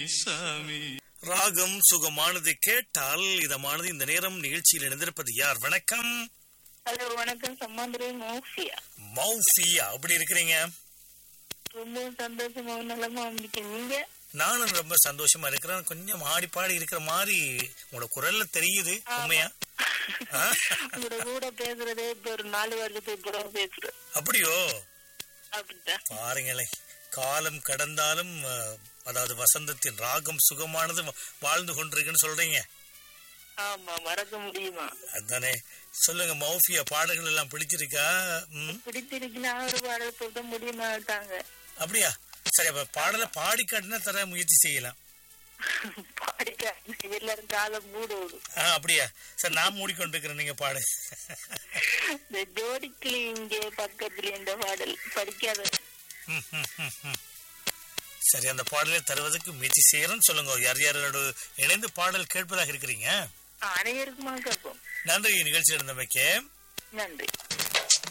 சாமி ராகம் சுகமானது கேட்டால் இதமானது இந்த நேரம் நிகழ்ச்சியில் இணைந்திருப்பது யார் வணக்கம் ஹலோ வணக்கம் சம்மாந்துரை மோசியா மௌஃபியா அப்படி இருக்கிறீங்க ரொம்ப சந்தோஷமா நலமா இருக்கேன் நீங்க நானும் ரொம்ப சந்தோஷமா இருக்கிறேன் கொஞ்சம் ஆடி பாடி இருக்கிற மாதிரி உங்களோட குரல்ல தெரியுது உண்மையா ஆ? உங்களோட கூட பேசுறதே இப்ப ஒரு நாலு வருஷத்துக்கு அப்புறம் பேசுறேன் அப்படியோ அப்படித்தான் பாருங்களேன் காலம் கடந்தாலும் அஹ், அதாவது வசந்தத்தின் ராகம் சுகமானது வா- வாழ்ந்து கொண்டிருக்குன்னு சொல்றீங்க ஆமா மறக்க முடியுமா அதுதானே சொல்லுங்க மௌஃபியா பாடல்கள் எல்லாம் பிடிச்சிருக்கா ம் பிடித்திருக்குன்னா ஒரு பாடல் சொல்ல முடியுமா தாங்க அப்படியா சரி அப்ப பாடலை பாடி காட்டினா தர முயற்சி செய்யலாம் பாடிக்க எல்லாரும் காலம் மூடுவோம் ஆ, அப்படியா சரி நான் மூடிக்கொண்டிருக்கிறேன் நீங்க பாடு இந்த ஜோடிக்கிளி இங்கே பக்கத்துல இந்த பாடல் படிக்காத ம், ம், ம், ம். சரி அந்த பாடலை தருவதற்கு முயற்சி செய்யறேன்னு சொல்லுங்க யார் யாரோட இணைந்து பாடல் கேட்பதாக இருக்கிறீங்க அனைவருக்குமா கேட்போம் நன்றி நிகழ்ச்சி இருந்தமைக்கு நன்றி